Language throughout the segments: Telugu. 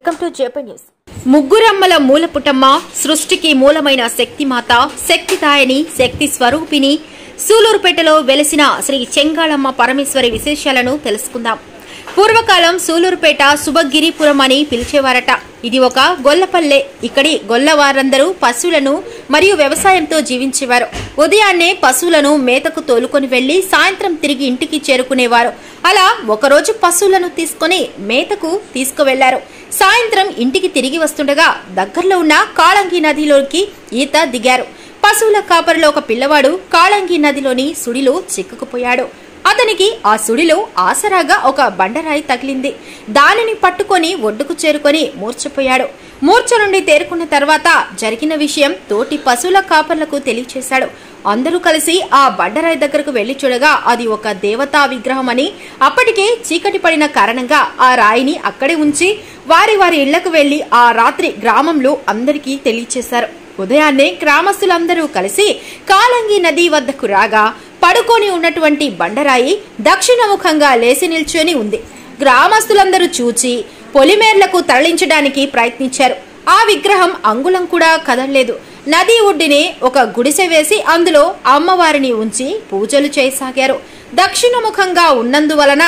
వెల్కమ్ టు జేపీ న్యూస్ ముగ్గురమ్మల మూలపుటమ్మ సృష్టికి మూలమైన శక్తిమాత శక్తిదాయని శక్తి స్వరూపిణి సూలూరుపేటలో వెలిసిన శ్రీ చెంగాళమ్మ పరమేశ్వరి విశేషాలను తెలుసుకుందాం పూర్వకాలం సూలూరుపేట సుభగిరిపురం అని పిలిచేవారట ఇది ఒక గొల్లపల్లె ఇక్కడి గొల్లవారందరూ పశువులను మరియు వ్యవసాయంతో జీవించేవారు ఉదయాన్నే పశువులను మేతకు తోలుకొని వెళ్లి సాయంత్రం తిరిగి ఇంటికి చేరుకునేవారు అలా ఒకరోజు పశువులను తీసుకొని మేతకు తీసుకువెళ్లారు సాయంత్రం ఇంటికి తిరిగి వస్తుండగా దగ్గరలో ఉన్న కాళంగి నదిలోకి ఈత దిగారు పశువుల కాపరిలో ఒక పిల్లవాడు కాళంగి నదిలోని సుడిలో చిక్కుకుపోయాడు అతనికి ఆ సుడిలో ఆసరాగా ఒక బండరాయి తగిలింది దానిని పట్టుకొని ఒడ్డుకు చేరుకొని మూర్ఛపోయాడు మూర్ఛ నుండి తేరుకున్న తర్వాత జరిగిన విషయం తోటి పశువుల కాపర్లకు తెలియచేశాడు అందరూ కలిసి ఆ బండరాయి దగ్గరకు వెళ్లి చూడగా అది ఒక దేవతా విగ్రహం అని అప్పటికే చీకటి పడిన కారణంగా ఆ రాయిని అక్కడే ఉంచి వారి వారి ఇళ్లకు వెళ్లి ఆ రాత్రి గ్రామంలో అందరికీ తెలియచేశారు ఉదయాన్నే గ్రామస్తులందరూ కలిసి కాలంగి నది వద్దకు రాగా పడుకొని ఉన్నటువంటి బండరాయి దక్షిణముఖంగా లేచి నిల్చొని ఉంది గ్రామస్తులందరూ చూచి పొలిమేర్లకు తరలించడానికి ప్రయత్నించారు ఆ విగ్రహం అంగుళం కూడా కదలలేదు నది ఒడ్డునే ఒక గుడిసె వేసి అందులో అమ్మవారిని ఉంచి పూజలు చేయసాగారు దక్షిణముఖంగా ఉన్నందువలన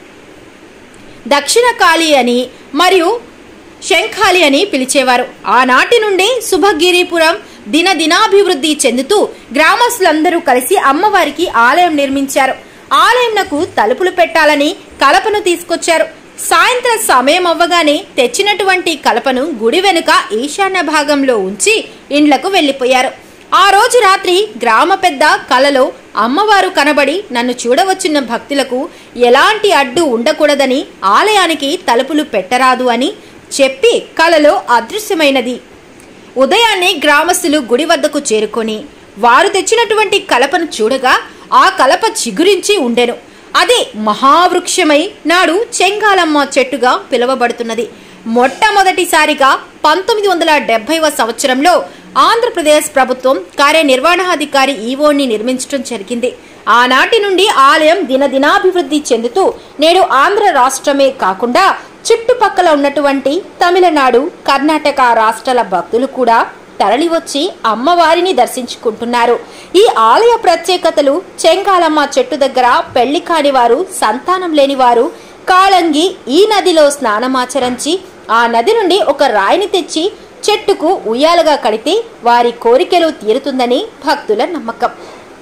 దక్షిణ కాళి అని మరియు శంఖాలి అని పిలిచేవారు ఆనాటి నుండి శుభగిరిపురం దినదినాభివృద్ధి చెందుతూ గ్రామస్తులందరూ కలిసి అమ్మవారికి ఆలయం నిర్మించారు ఆలయంనకు తలుపులు పెట్టాలని కలపను తీసుకొచ్చారు సాయంత్రం సమయం అవ్వగానే తెచ్చినటువంటి కలపను గుడి వెనుక ఈశాన్య భాగంలో ఉంచి ఇండ్లకు వెళ్లిపోయారు ఆ రోజు రాత్రి గ్రామ పెద్ద కలలో అమ్మవారు కనబడి నన్ను చూడవచ్చిన భక్తులకు ఎలాంటి అడ్డు ఉండకూడదని ఆలయానికి తలుపులు పెట్టరాదు అని చెప్పి కలలో అదృశ్యమైనది ఉదయాన్నే గ్రామస్తులు గుడి వద్దకు చేరుకొని వారు తెచ్చినటువంటి కలపను చూడగా ఆ కలప చిగురించి ఉండెను అది మహావృక్షమై నాడు చెంగాలమ్మ చెట్టుగా పిలువబడుతున్నది మొట్టమొదటిసారిగా పంతొమ్మిది వందల డెబ్బైవ సంవత్సరంలో ఆంధ్రప్రదేశ్ ప్రభుత్వం కార్యనిర్వహణాధికారి ఈవోని నిర్మించడం జరిగింది ఆనాటి నుండి ఆలయం దినదినాభివృద్ధి చెందుతూ నేడు ఆంధ్ర రాష్ట్రమే కాకుండా చుట్టుపక్కల ఉన్నటువంటి తమిళనాడు కర్ణాటక రాష్ట్రాల భక్తులు కూడా తరలివచ్చి అమ్మవారిని దర్శించుకుంటున్నారు ఈ ఆలయ ప్రత్యేకతలు చెంగాలమ్మ చెట్టు దగ్గర పెళ్లి కాని వారు సంతానం లేని వారు కాళంగి ఈ నదిలో స్నానమాచరించి ఆ నది నుండి ఒక రాయిని తెచ్చి చెట్టుకు ఉయ్యాలగా కడితే వారి కోరికలు తీరుతుందని భక్తుల నమ్మకం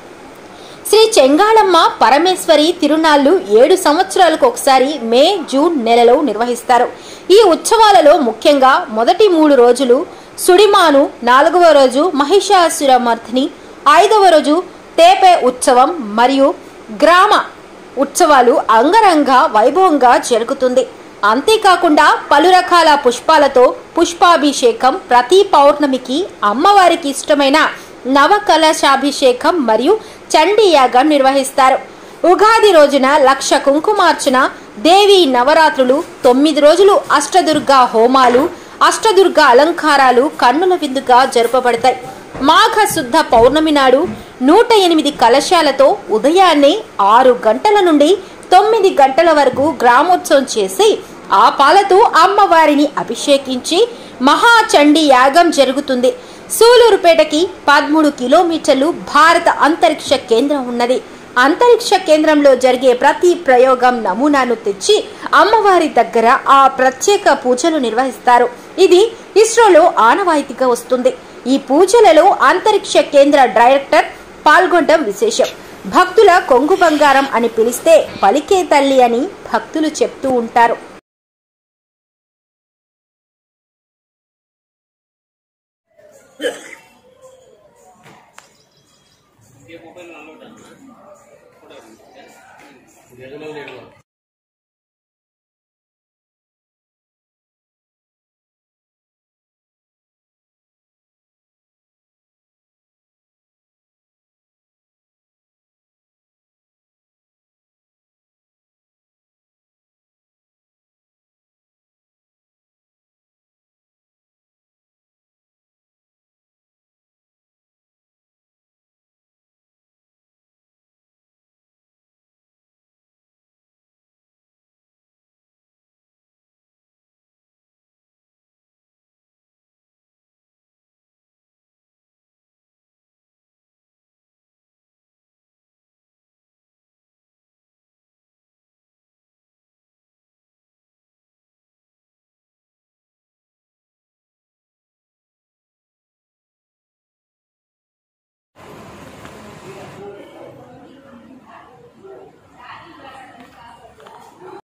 శ్రీ చెంగాళమ్మ పరమేశ్వరి తిరునాళ్లు ఏడు సంవత్సరాలకు ఒకసారి మే జూన్ నెలలో నిర్వహిస్తారు ఈ ఉత్సవాలలో ముఖ్యంగా మొదటి మూడు రోజులు సుడిమాను నాలుగవ రోజు మహిషాసురమర్థిని ఐదవ రోజు తేపే ఉత్సవం మరియు గ్రామ ఉత్సవాలు అంగరంగ వైభవంగా జరుగుతుంది అంతేకాకుండా పలు రకాల పుష్పాలతో పుష్పాభిషేకం ప్రతి పౌర్ణమికి అమ్మవారికి ఇష్టమైన నవకలశాభిషేకం మరియు చండీ యాగం నిర్వహిస్తారు ఉగాది రోజున లక్ష కుంకుమార్చన దేవి నవరాత్రులు తొమ్మిది రోజులు అష్టదుర్గా హోమాలు అష్టదుర్గా అలంకారాలు కన్నుల విందుగా జరుపబడతాయి మాఘ శుద్ధ పౌర్ణమి నాడు నూట ఎనిమిది కలశాలతో ఉదయాన్నే ఆరు గంటల నుండి తొమ్మిది గంటల వరకు గ్రామోత్సవం చేసి ఆ పాలతో అమ్మవారిని అభిషేకించి మహాచండీ యాగం జరుగుతుంది సూలూరుపేటకి పదమూడు కిలోమీటర్లు భారత అంతరిక్ష కేంద్రం ఉన్నది అంతరిక్ష కేంద్రంలో జరిగే ప్రతి ప్రయోగం నమూనాను తెచ్చి అమ్మవారి దగ్గర ఆ ప్రత్యేక పూజలు నిర్వహిస్తారు ఇది ఇస్రోలో ఆనవాయితీగా వస్తుంది ఈ పూజలలో అంతరిక్ష కేంద్ర డైరెక్టర్ పాల్గొనడం విశేషం భక్తుల కొంగు బంగారం అని పిలిస్తే పలికే తల్లి అని భక్తులు చెప్తూ ఉంటారు Yeah.